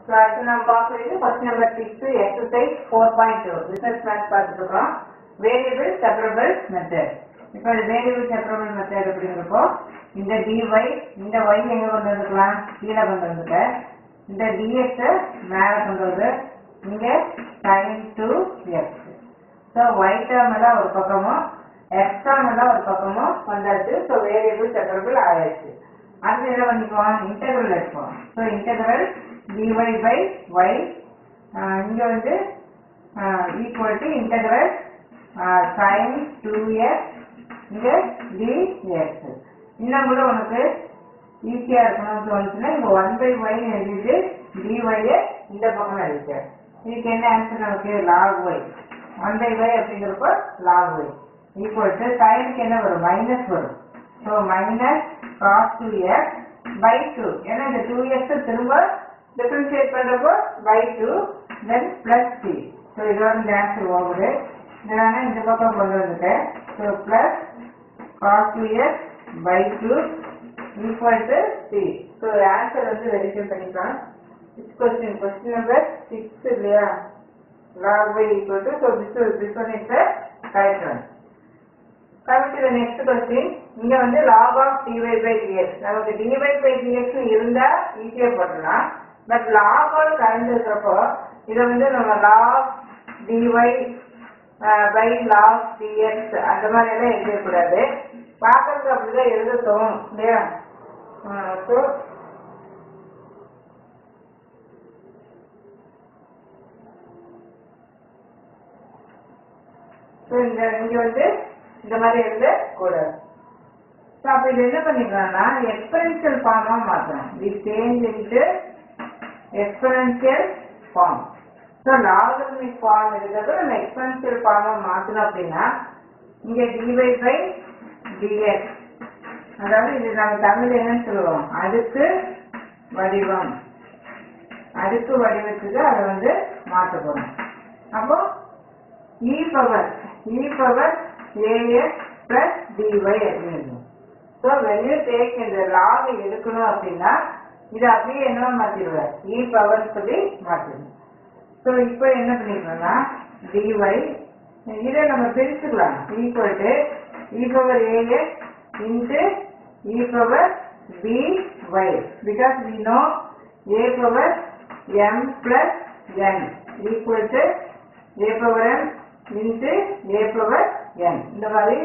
so அடுத்து நம்ம பார்க்குறது question number six exercise four point two business maths பார்த்துட்டு இருக்கோம் வேரியபிள் செப்பரபிள் மெத்தட் இப்போ வேரியபிள் செப்பரபிள் மெத்தட் அப்படிங்கிறப்போ இந்த டிஒய் இந்த ஒய் எங்க கொண்டு வந்துக்கலாம் கீழே கொண்டு வந்துக்க இந்த டிஎக்ஸை மேலே கொண்டு வந்து இங்க sine two x so y term எல்லாம் ஒரு பக்கமும் எக்ஸ் டேர்ம் எல்லாம் ஒரு பக்கமும் வந்தாச்சு ஸோ வேரியபிள் செப்பரபிள் ஆயாச்சு அடுத்து என்ன பண்ணிக்குவோம் இன்டெகிரல் எடுப்போம் so integral d y by y இங்க வந்து equal to integral sine two x இங்க டிஎக்ஸ் இன்னும் கூட உனக்கு ஈஸியா இருக்கணும்னு தோணுச்சுன்னா இங்க ஒன் பை ஒய் எழுதிட்டு டிஒய்ய இந்த பக்கம் எழுதிக்க இதுக்கு என்ன ஆன்சர் நமக்கு log y one by y அப்படிங்கிறப்போ லாக் ஒய் ஈக்குவல் டு சைனுக்கு என்ன வரும் மைனஸ் வரும் so minus cos two x by two ஏன்னா இந்த டூ எக்ஸ் திரும்ப டிஃபரன்ஷியேட் பண்றப்போ by two then plus C so இதோட இந்த ஆன்சர் ஓகுது இதனால இந்த பக்கம் கொண்டு வந்துட்டேன் so plus cos two x by two equal to C so answer வந்து வெரிஃபை பண்ணிக்கலாம் six question question number six இல்லையா log y equal to so this is this one is the correct one coming to the next question இங்க வந்து log of dy by dx நமக்கு dy by dx இருந்தா ஈஸியா போடலாம் but log ஓட கலந்து இருக்கிறப்போ இதை வந்து நம்ம log dy uh, by log dx அந்த மாதிரி எல்லாம் எழுதக்கூடாது பார்க்கறதுக்கு அப்படிதான் எழுத தோணும் இல்லையா ஸோ ஸோ இந்த இங்க வந்து இந்த மாதிரி எழுத கூடாது ஸோ அப்போ இது என்ன பண்ணிக்கலாம்னா எக்ஸ்பெரன்ஷியல் ஃபார்மா மாற்றணும் we change into exponential form so logarithmic form இருக்கிறது நம்ம எக்ஸ்பெரன்ஷியல் ஃபார்மா மாற்றணும் அப்படின்னா இங்க டிவை பை டிஎக்ஸ் அதாவது இது நம்ம தமிழ் என்னன்னு சொல்லுவோம் அடுக்கு வடிவம் அடுக்கு வடிவத்துக்கு அதை வந்து மாற்ற போறோம் அப்போ e power e power ax plus dy அப்படின்னு ஸோ when you take இந்த log எடுக்கணும் அப்படின்னா இதை அப்படியே என்ன மாத்திடுவார் e பவர் சொல்லி மாத்திடுவோம் ஸோ இப்போ என்ன பண்ணிக்கணும்னா dy இதை நம்ம பிரிச்சுக்கலாம் equal to e power ax into e power by because we know a power m plus n equal to a power m into a power n இந்த மாதிரி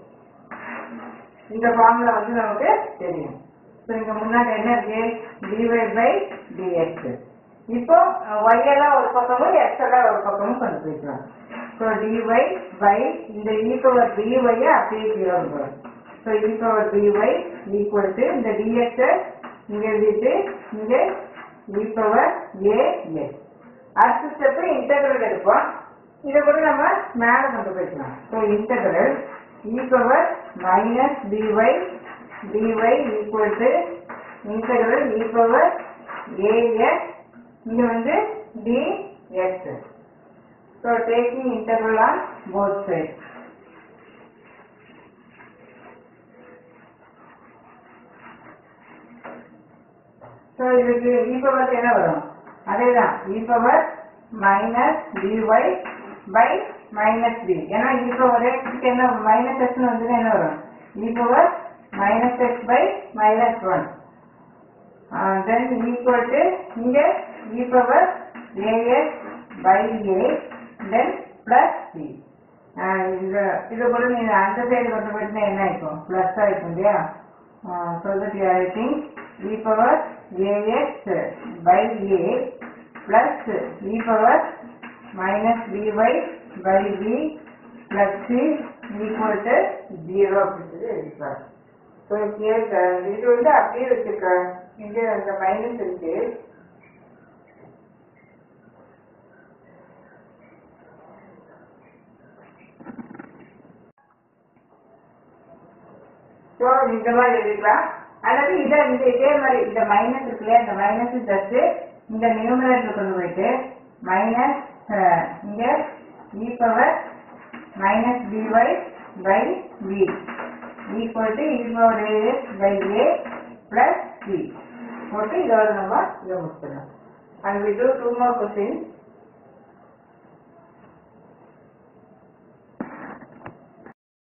இந்த ஃபார்முலா வந்து நமக்கு தெரியும் ஸோ இங்க முன்னாடி என்ன இருக்கு dy பை dx இப்போ y எல்லாம் ஒரு பக்கமும் x எல்லாம் ஒரு பக்கமும் கொண்டு போய்க்கலாம் ஸோ dy பை இந்த e பவர் dy ஐ அப்படியே கீழே வந்துடும் so e power dy equal to இந்த dx -ஐ இங்க எழுதிட்டு இங்க e பவர் ax அடுத்த ஸ்டெப் இன்டெகிரல் எடுப்போம் இதை கூட நம்ம மேல கொண்டு போய்க்கலாம் so integral e power minus d y d y equal to integral e power a x இங்க வந்து d x so taking integral on both side so இதுக்கு இ பவர் என்ன வரும் அதேதான் இ power minus d y by minus B ஏன்னா இ பவர் எக்ஸ்க்கு என்ன minus எக்ஸ்னு வந்து என்ன வரும் e power minus x by minus one then equal to இங்கே e power a x by a then plus B இது இது கூட நீ அந்த சைடு கொண்டு போயிட்டுனா என்ன ஆயிக்கும் பிளஸ் ஆயிக்கும் இல்லையா so that you writing e power a x by a plus e power minus by by b plus c equal to 0 அப்படின்றது எழுதிக்கலாம் ஸோ இது வந்து அப்படியே வச்சுக்க இங்க அந்த மைனஸ் இருக்கு ஸோ இந்த மாதிரி எழுதிக்கலாம் அல்லது இதை இந்த இதே மாதிரி இந்த மைனஸ் இருக்கு இல்லையா இந்த மைனஸ் ஜஸ்ட் இந்த நியூமரேட்டர் கொண்டு போயிட்டு மைனஸ் இங்க e power minus b y by b equal to e power a s by a plus C போட்டு இதோட நம்ம இதை முடிச்சிடலாம் and we do two more questions